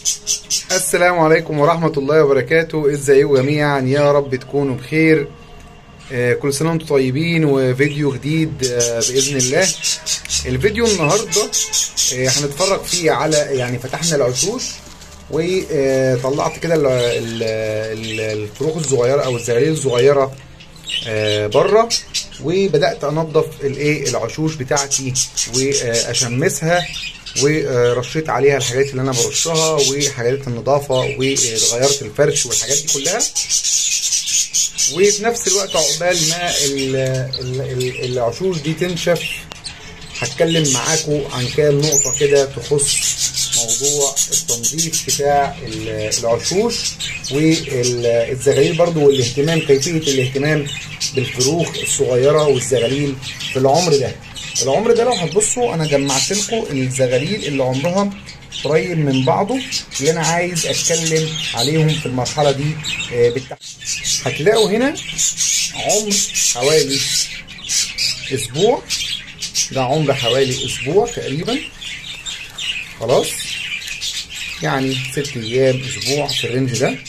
السلام عليكم ورحمة الله وبركاته ازيكم جميعا يا رب تكونوا بخير آه، كل سنة وانتم طيبين وفيديو جديد آه، بإذن الله الفيديو النهاردة آه، هنتفرج فيه على يعني فتحنا العشوش وطلعت كده ال- ال- ال- الفروخ الصغيرة او الزغاليل الصغيرة بره وبدات انظف الايه العشوش بتاعتي واشمسها ورشيت عليها الحاجات اللي انا برشها وحاجات النظافه وغيرت الفرش والحاجات دي كلها وفي نفس الوقت عقبال ما ال- ال- ال- العشوش دي تنشف هتكلم معاكم عن كام نقطة كده تخص موضوع التنظيف بتاع ال- العشوش والزغاليل برضو والاهتمام كيفية الاهتمام بالفروخ الصغيرة والزغاليل في العمر ده العمر ده لو هتبصوا انا جمعت لكم الزغاليل اللي عمرها قريب من بعضه اللي انا عايز اتكلم عليهم في المرحلة دي آه، بالتحديد هتلاقوا هنا عمر حوالي اسبوع ده عمر حوالي اسبوع تقريبا خلاص يعني ست ايام اسبوع في الرينج ده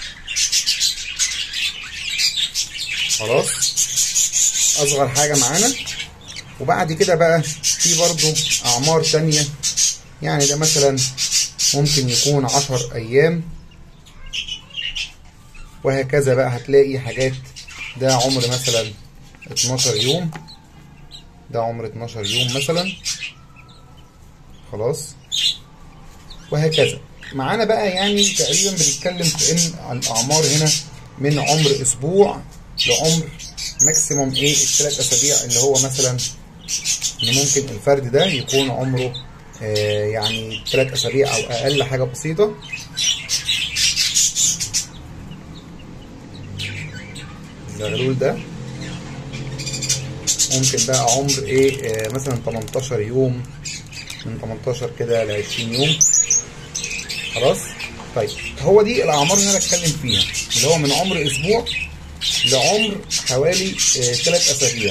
خلاص اصغر حاجة معانا وبعد كده بقى في برضو اعمار تانية يعني ده مثلا ممكن يكون عشر ايام وهكذا بقى هتلاقي حاجات ده عمر مثلا 12 يوم ده عمر 12 يوم مثلا خلاص وهكذا معانا بقى يعني تقريبا بنتكلم في ان الاعمار هنا من عمر اسبوع لعمر ماكسيموم ايه الثلاث اسابيع اللي هو مثلا ان ممكن الفرد ده يكون عمره آه يعني ثلاث اسابيع او اقل حاجه بسيطه الزغلول ده ممكن بقى عمر ايه آه مثلا 18 يوم من 18 كده ل 20 يوم خلاص طيب هو دي الاعمار اللي انا بتكلم فيها اللي هو من عمر اسبوع لعمر حوالي آه ثلاث اسابيع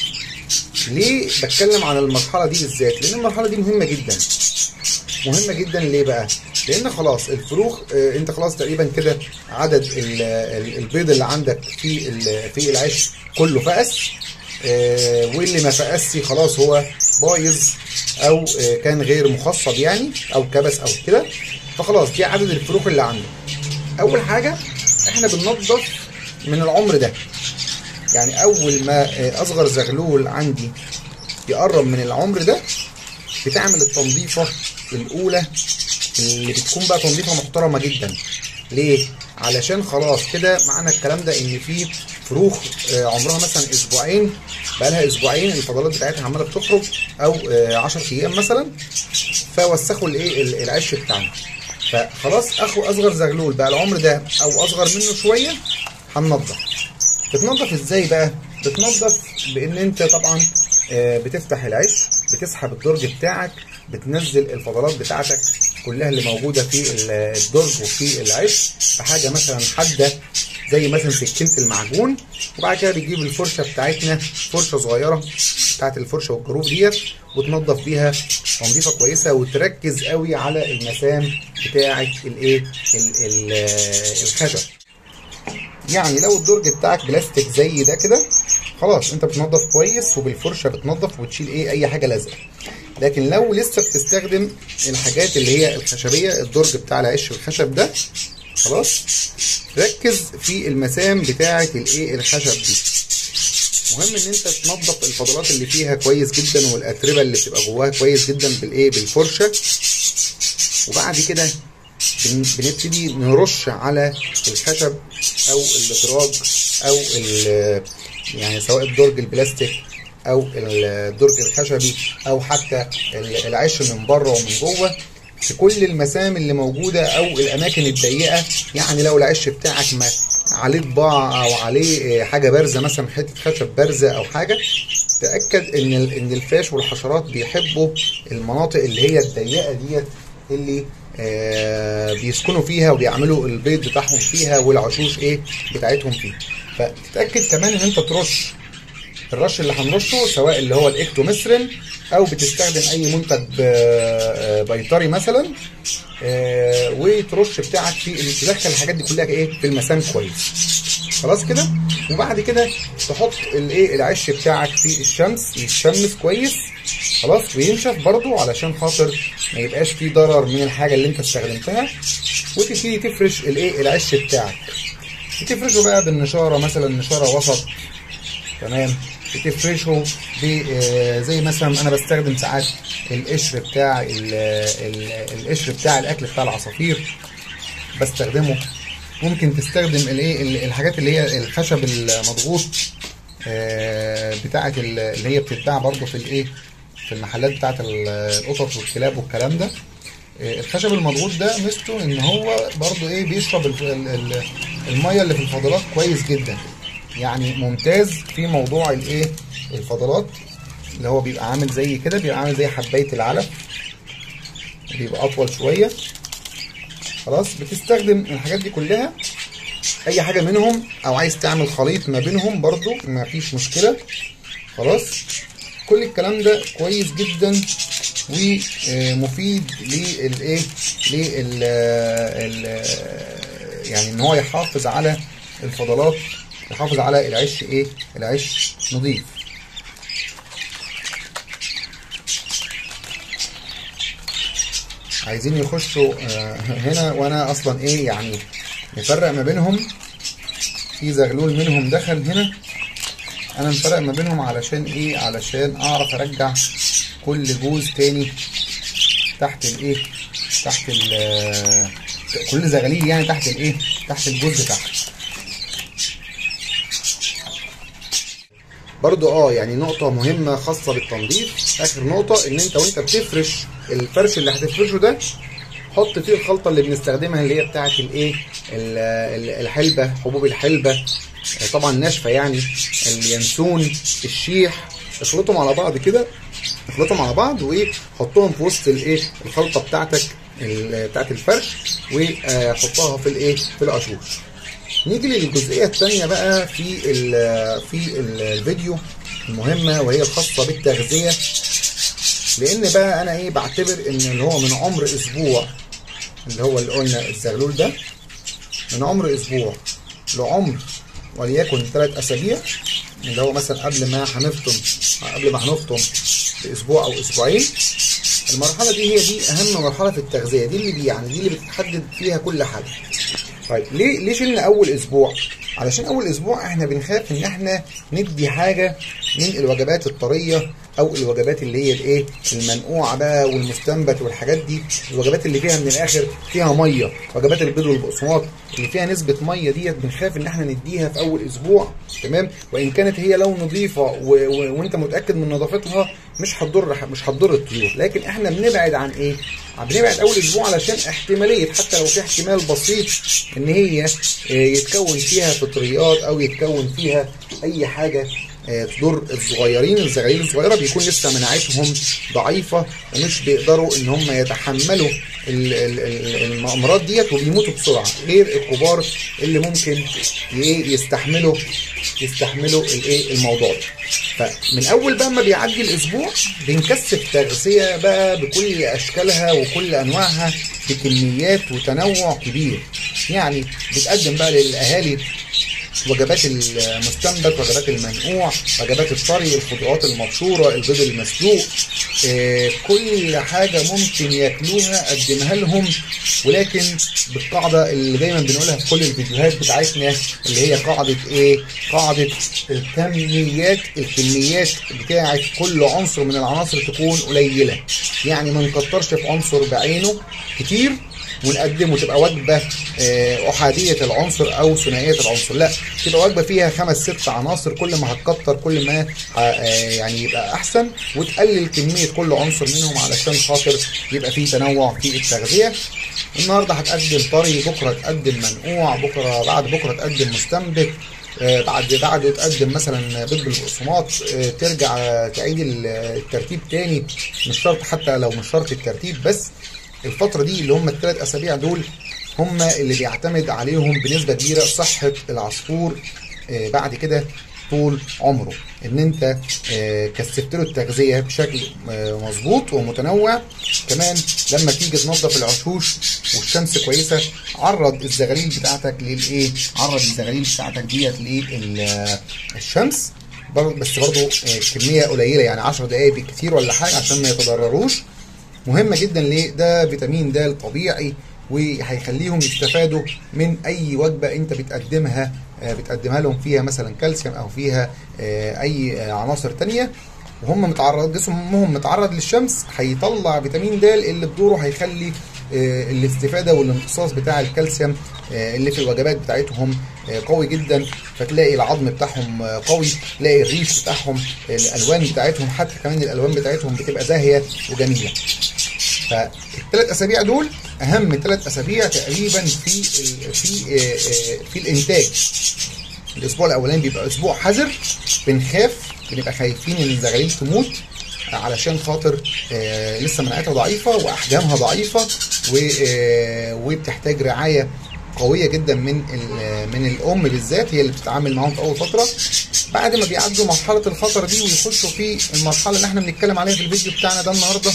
ليه بتكلم عن المرحله دي بالذات لان المرحله دي مهمه جدا مهمه جدا ليه بقى لان خلاص الفروخ آه، انت خلاص تقريبا كده عدد ال- ال- البيض اللي عندك في ال- في العيش كله فقس آه، واللي ما فقسي خلاص هو بايظ او آه، كان غير مخصب يعني او كبس او كده فخلاص دي عدد الفروخ اللي عندك اول حاجه احنا بننظف من العمر ده يعني اول ما آه، اصغر زغلول عندي يقرب من العمر ده بتعمل التنظيفه الاولى اللي بتكون بقى تنظيفه محترمه جدا ليه علشان خلاص كده معنى الكلام ده ان في فروخ آه، عمرها مثلا اسبوعين بقى لها اسبوعين الفضلات بتاعتها عماله بتخرج او 10 ايام مثلا فوسخوا الايه ال- العش بتاعنا فخلاص اخو اصغر زغلول بقى العمر ده او اصغر منه شويه هننضف بتنظف ازاي بقى بتنظف بان انت طبعا آه، بتفتح العيش بتسحب الدرج بتاعك بتنزل الفضلات بتاعتك كلها اللي موجوده في ال- الدرج وفي العيش بحاجه مثلا حاده زي مثلا سكينه المعجون وبعد كده بتجيب الفرشه بتاعتنا فرشه صغيره بتاعت الفرشه والجروف ديت وتنظف بيها تنظيفه كويسه وتركز قوي على المسام بتاعت الايه ال- ال- الخشب يعني لو الدرج بتاعك بلاستيك زي ده كده خلاص انت بتنظف كويس وبالفرشه بتنظف وتشيل ايه اي حاجه لازقه لكن لو لسه بتستخدم الحاجات اللي هي الخشبيه الدرج بتاع العيش الخشب ده خلاص ركز في المسام بتاعه الايه الخشب دي مهم ان انت تنظف الفضلات اللي فيها كويس جدا والاتربه اللي بتبقى جواها كويس جدا بالايه بالفرشه وبعد كده بن- بنبتدي نرش على الخشب او الادراج او ال- يعني سواء الدرج البلاستيك او الدرج الخشبي او حتى ال- العش من بره ومن جوه في كل المسام اللي موجوده او الاماكن الضيقه يعني لو العش بتاعك ما عليه طباعه او عليه حاجه بارزه مثلا حته خشب بارزه او حاجه تاكد ان ال- ان الفاش والحشرات بيحبوا المناطق اللي هي الضيقه ديت اللي آه بيسكنوا فيها وبيعملوا البيض بتاعهم فيها والعشوش ايه بتاعتهم فيها فتتاكد كمان ان انت ترش الرش اللي هنرشه سواء اللي هو الاكتوميثرين او بتستخدم اي منتج ب- آه، بيطري مثلا آه وترش بتاعك في تدخل الحاجات دي كلها ايه في المسام كويس خلاص كده وبعد كده تحط الايه العش بتاعك في الشمس يتشمس كويس خلاص وينشف برضو علشان خاطر ما يبقاش فيه ضرر من الحاجه اللي انت استخدمتها وتبتدي تفرش الايه العش بتاعك بتفرشه بقى بالنشاره مثلا نشاره وسط تمام بتفرشه ب آه، زي مثلا انا بستخدم ساعات القشر بتاع ال- ال- القشر بتاع الاكل بتاع العصافير بستخدمه ممكن تستخدم الايه ال- الحاجات اللي هي الخشب المضغوط آه، بتاعه ال- اللي هي بتتباع برضو في الايه في المحلات بتاعه ال- القطط والكلاب والكلام ده آه، الخشب المضغوط ده ميزته ان هو برضو ايه بيشرب الف- ال- ال- الميه اللي في الفضلات كويس جدا يعني ممتاز في موضوع الايه الفضلات اللي هو بيبقى عامل زي كده بيبقى عامل زي حبايه العلف بيبقى اطول شويه خلاص بتستخدم الحاجات دي كلها اي حاجه منهم او عايز تعمل خليط ما بينهم برضو ما فيش مشكله خلاص كل الكلام ده كويس جدا ومفيد للايه لل ال- يعني ان هو يحافظ على الفضلات يحافظ على العش ايه العش نظيف عايزين يخشوا آه، هنا وانا اصلا ايه يعني نفرق ما بينهم في زغلول منهم دخل هنا انا مفرق ما بينهم علشان ايه علشان اعرف ارجع كل جوز تاني تحت الايه تحت ال كل زغاليل يعني تحت الايه تحت الجوز بتاعها برضو اه يعني نقطة مهمة خاصة بالتنظيف آخر نقطة إن أنت وأنت بتفرش الفرش اللي هتفرشه ده حط فيه الخلطة اللي بنستخدمها اللي هي بتاعة الإيه ال- ال- الحلبة حبوب الحلبة آه، طبعا ناشفة يعني اليانسون الشيح اخلطهم على بعض كده اخلطهم على بعض وايه حطهم في وسط الايه الخلطة بتاعتك ال- بتاعت الفرش وحطها في الايه في القشور نيجي للجزئية التانية بقى في ال في ال- الفيديو المهمة وهي الخاصة بالتغذية لأن بقى أنا إيه بعتبر إن اللي هو من عمر أسبوع اللي هو اللي قلنا الزغلول ده من عمر أسبوع لعمر وليكن ثلاث أسابيع اللي هو مثلا قبل ما هنفطم قبل ما هنفطم بأسبوع أو أسبوعين المرحلة دي هي دي أهم مرحلة في التغذية دي اللي يعني دي اللي بتحدد فيها كل حاجة طيب ليه ليه شلنا اول اسبوع علشان اول اسبوع احنا بنخاف ان احنا ندي حاجه من الوجبات الطريه او الوجبات اللي هي الايه المنقوعه بقى والمستنبت والحاجات دي الوجبات اللي فيها من الاخر فيها ميه وجبات البيض والبقسماط اللي فيها نسبه ميه ديت بنخاف ان احنا نديها في اول اسبوع تمام وان كانت هي لو نظيفه و... و... وانت متاكد من نظافتها مش هتضر مش هتضر الطيور لكن احنا بنبعد عن ايه بنبعد اول اسبوع علشان احتماليه حتى لو في احتمال بسيط ان هي آه، يتكون فيها فطريات او يتكون فيها اي حاجه آه، تضر الصغيرين الزغاليل الصغيره بيكون لسه مناعتهم ضعيفه ومش بيقدروا ان هم يتحملوا ال- ال- ال- الامراض ديت وبيموتوا بسرعه غير الكبار اللي ممكن ي- يستحملوا يستحملوا الايه الموضوع ده فمن اول بقى ما بيعدي الاسبوع بنكثف تغذيه بقى بكل اشكالها وكل انواعها بكميات وتنوع كبير يعني بتقدم بقى للاهالي وجبات المستنبت وجبات المنقوع وجبات الطري الخضروات المبشوره البيض المسلوق آه، كل حاجه ممكن ياكلوها قدمها لهم ولكن بالقاعده اللي دايما بنقولها في كل الفيديوهات بتاعتنا اللي هي قاعده ايه قاعده الكميات الكميات بتاعه كل عنصر من العناصر تكون قليله يعني ما نكترش في عنصر بعينه كتير ونقدمه تبقى وجبه آه، احاديه العنصر او ثنائيه العنصر لا تبقى وجبه فيها خمس ست عناصر كل ما هتكتر كل ما ه- آه، يعني يبقى احسن وتقلل كميه كل عنصر منهم علشان خاطر يبقى فيه تنوع في التغذيه النهارده هتقدم طري بكره تقدم منقوع بكره بعد بكره تقدم مستنبت آه، بعد بعده تقدم مثلا بيض بالبقسماط آه، ترجع آه، تعيد ال- الترتيب تاني مش شرط حتى لو مش شرط الترتيب بس الفترة دي اللي هم الثلاث أسابيع دول هم اللي بيعتمد عليهم بنسبة كبيرة صحة العصفور آه، بعد كده طول عمره ان انت آه، كثفت له التغذيه بشكل آه، مظبوط ومتنوع كمان لما تيجي تنظف العشوش والشمس كويسه عرض الزغاليل بتاعتك للايه عرض الزغاليل بتاعتك ديت للشمس بر- بس برضو آه، كميه قليله يعني 10 دقائق بالكثير ولا حاجه عشان ما يتضرروش مهمه جدا ليه ده فيتامين د طبيعي وهيخليهم يستفادوا من اي وجبه انت بتقدمها آه، بتقدمها لهم فيها مثلا كالسيوم او فيها آه، اي آه، عناصر تانية وهم متعرض جسمهم متعرض للشمس هيطلع فيتامين د اللي بدوره هيخلي آه، الاستفاده والامتصاص بتاع الكالسيوم آه، اللي في الوجبات بتاعتهم آه، قوي جدا فتلاقي العظم بتاعهم آه، قوي تلاقي الريش بتاعهم الالوان بتاعتهم حتى كمان الالوان بتاعتهم بتبقى زاهيه وجميله فالثلاث اسابيع دول اهم ثلاث اسابيع تقريبا في ال في آه، آه، في الانتاج الاسبوع الاولاني بيبقى اسبوع حذر بنخاف بنبقى خايفين ان الزغاليل تموت علشان خاطر آه لسه مناعتها ضعيفه واحجامها ضعيفه و آه وبتحتاج رعايه قويه جدا من ال- من الام بالذات هي اللي بتتعامل معاهم في اول فتره بعد ما بيعدوا مرحله الخطر دي ويخشوا في المرحله اللي احنا بنتكلم عليها في الفيديو بتاعنا ده النهارده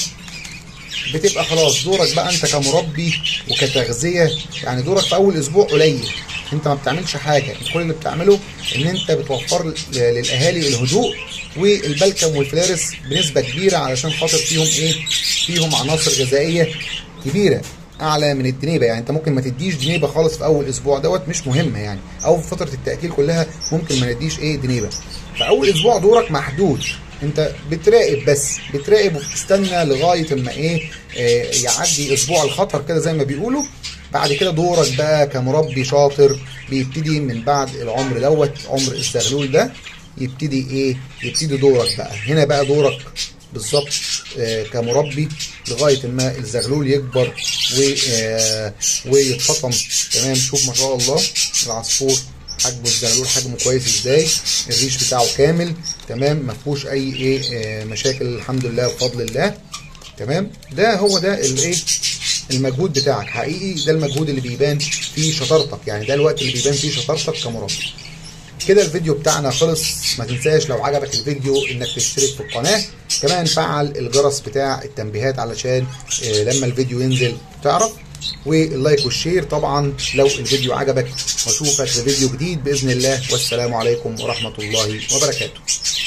بتبقى خلاص دورك بقى انت كمربي وكتغذيه يعني دورك في اول اسبوع قليل انت ما بتعملش حاجه انت كل اللي بتعمله ان انت بتوفر ل- للاهالي الهدوء والبلكم والفلارس بنسبه كبيره علشان خاطر فيهم ايه فيهم عناصر غذائيه كبيره اعلى من الدنيبه يعني انت ممكن ما تديش دنيبه خالص في اول اسبوع دوت مش مهمه يعني او في فتره التاكيل كلها ممكن ما نديش ايه دنيبه فاول اسبوع دورك محدود انت بتراقب بس بتراقب وبتستنى لغايه اما ايه آه، يعدي اسبوع الخطر كده زي ما بيقولوا بعد كده دورك بقى كمربي شاطر بيبتدي من بعد العمر دوت عمر الزغلول ده يبتدي ايه يبتدي دورك بقى هنا بقى دورك بالظبط آه، كمربي لغايه ما الزغلول يكبر و آه، ويتفطم تمام شوف ما شاء الله العصفور حجمه الزغلول حجمه كويس ازاي الريش بتاعه كامل تمام ما فيهوش اي ايه آه، مشاكل الحمد لله بفضل الله تمام ده هو ده الايه المجهود بتاعك حقيقي ده المجهود اللي بيبان فيه شطارتك يعني ده الوقت اللي بيبان فيه شطارتك كمربي كده الفيديو بتاعنا خلص ما تنساش لو عجبك الفيديو انك تشترك في القناة كمان فعل الجرس بتاع التنبيهات علشان آه، لما الفيديو ينزل تعرف واللايك والشير طبعا لو الفيديو عجبك واشوفك في فيديو جديد باذن الله والسلام عليكم ورحمة الله وبركاته